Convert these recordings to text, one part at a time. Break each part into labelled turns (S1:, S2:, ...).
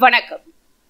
S1: வணக்கம்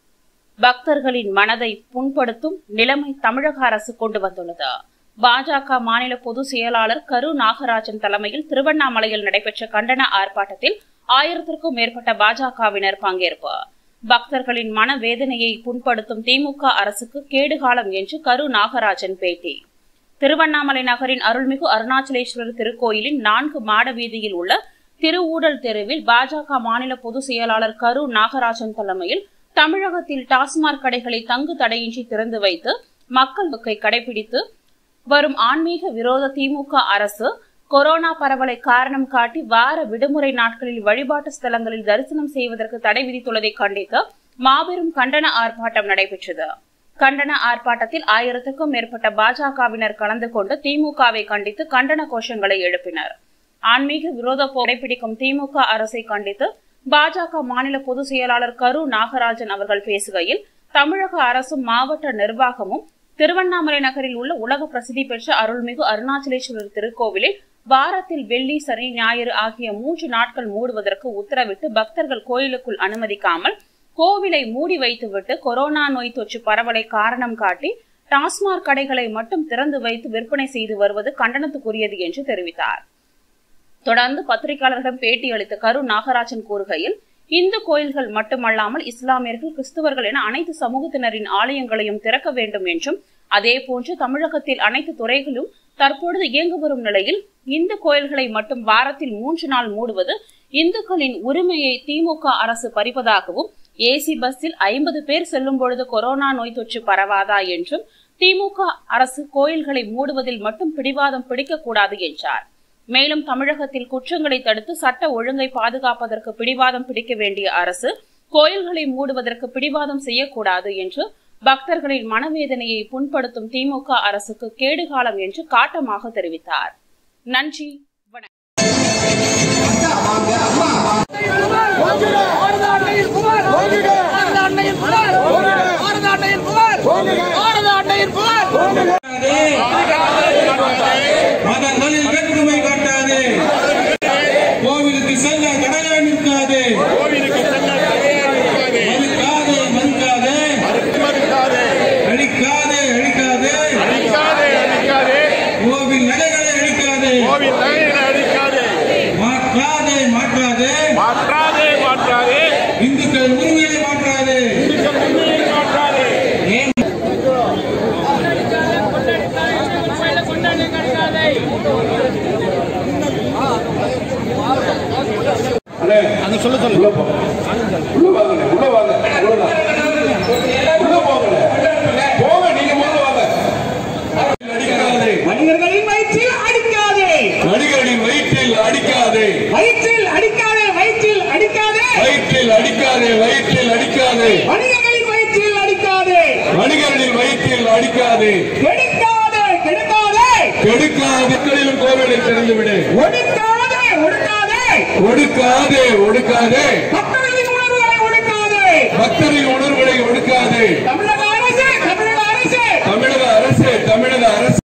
S1: பக்தர்களின் மனதை புண்படுத்தும் நிலைமை தமிழக அரசு கொண்டு வந்துள்ளது பாஜக மாநில பொதுச் செயலாளர் கரு நாகராஜன் தலைமையில் திருவண்ணாமலையில் நடைபெற்ற கண்டன ஆர்ப்பாட்டத்தில் ஆயிரத்திற்கும் மேற்பட்ட பாஜகவினர் பங்கேற்பு பக்தர்களின் மன வேதனையை புண்படுத்தும் திமுக அரசுக்கு கேடுகாலம் என்று கரு நாகராஜன் பேட்டி திருவண்ணாமலை நகரின் அருள்மிகு அருணாச்சலேஸ்வரர் திருக்கோயிலின் நான்கு மாட வீதியில் உள்ள திருவூடல் தெருவில் பாஜக மாநில பொதுச் செயலாளர் கரு நாகராஜன் தலைமையில் தமிழகத்தில் டாஸ்மாக் கடைகளை தங்கு தடையின்றி திறந்து வைத்து மக்கள் தொகை கடைபிடித்து வரும் ஆன்மீக விரோத திமுக அரசு கொரோனா பரவலை காரணம் காட்டி வார விடுமுறை நாட்களில் வழிபாட்டு ஸ்தலங்களில் தரிசனம் செய்வதற்கு தடை விதித்துள்ளதை கண்டித்து மாபெரும் கண்டன ஆர்ப்பாட்டம் நடைபெற்றது கண்டன ஆர்ப்பாட்டத்தில் ஆயிரத்துக்கும் மேற்பட்ட பாஜகவினர் கலந்து கொண்டு திமுகவை கண்டித்து கண்டன கோஷங்களை எழுப்பினர் ஆன்மீக விரோத கடைபிடிக்கும் திமுக அரசை கண்டித்து பாஜக மாநில பொதுச் செயலாளர் கரு நாகராஜன் அவர்கள் பேசுகையில் தமிழக அரசும் மாவட்ட நிர்வாகமும் திருவண்ணாமலை நகரில் உள்ள உலக பிரசித்தி பெற்ற அருள்மிகு அருணாச்சலேஸ்வரர் திருக்கோவிலில் வாரத்தில் வெள்ளி சனி ஞாயிறு ஆகிய மூன்று நாட்கள் மூடுவதற்கு உத்தரவிட்டு பக்தர்கள் கோயிலுக்குள் அனுமதிக்காமல் கோவிலை மூடி வைத்துவிட்டு கொரோனா நோய் தொற்று பரவலை காரணம் காட்டி டாஸ்மாக் கடைகளை மட்டும் திறந்து வைத்து விற்பனை செய்து வருவது கண்டனத்துக்குரியது என்று தெரிவித்தார் தொடர்ந்து பத்திரிகையாளர்களிடம் பேட்டி அளித்த கரு நாகராஜன் கூறுகையில் இந்து கோயில்கள் மட்டுமல்லாமல் இஸ்லாமியர்கள் கிறிஸ்துவர்கள் என அனைத்து சமூகத்தினரின் ஆலயங்களையும் திறக்க வேண்டும் என்றும் அதேபோன்று தமிழகத்தில் அனைத்து துறைகளும் தற்பொழுது இயங்கு வரும் நிலையில் இந்து கோயில்களை மட்டும் வாரத்தில் மூன்று நாள் மூடுவது இந்துக்களின் உரிமையை திமுக அரசு பறிப்பதாகவும் ஏசி பஸ்ஸில் ஐம்பது பேர் செல்லும் பொழுது கொரோனா நோய் தொற்று பரவாதா என்றும் திமுக அரசு கோயில்களை மூடுவதில் மட்டும் பிடிவாதம் பிடிக்கக்கூடாது என்றார் மேலும் தமிழகத்தில் குற்றங்களை தடுத்து சட்ட ஒழுங்கை பாதுகாப்பதற்கு பிடிவாதம் பிடிக்க வேண்டிய அரசு கோயில்களை மூடுவதற்கு பிடிவாதம் செய்யக்கூடாது என்று பக்தர்களின் மனவேதனையை புண்படுத்தும் திமுக அரசுக்கு கேடுகாலம் என்று காட்டமாக தெரிவித்தார் நன்றி வணக்கம்
S2: மதங்களில் வேற்றுமை காட்டாது கோவிலுக்கு செல்ல கடலை நிற்காது மறுக்காதே மறுக்காதே அழிக்காதே அழிக்காதே கோவில் நடைகளை அழிக்காதே மாற்றாதே மாற்றாதே
S3: மாற்றாதே மாற்றாதே
S2: இந்துக்கள் உரிமையை மாற்றாதே ஏன்
S3: அங்க சொல்ல சொல்லு
S4: உள்ள போங்க உள்ள வாங்க உள்ள வாங்க அவ்வளவுதான். உள்ள போங்க போங்க நீங்க முதல்ல வாங்க அடிக்காதே
S3: மனிதர்களின் வயிற்றில் அடிக்காதே
S4: நடிகரின் வயிற்றில் அடிக்காதே
S3: வயிற்றில் அடிக்காதே வயிற்றில் அடிக்காதே
S4: வயிற்றில் அடிக்காதே வயிற்றில் அடிக்காதே
S3: மனிதர்களின் வயிற்றில் அடிக்காதே
S4: வணிகர்களின் வயிற்றில் அடிக்காதே
S3: கெடுக்காதே கெடுக்காதே
S4: கெடுக்காத மக்களிலும் கோவிலை திறந்து விடு
S3: ஒடுக்காதே ஒடுக்காதே
S4: ஒடுக்காதே ஒடுக்காதே
S3: மக்கள்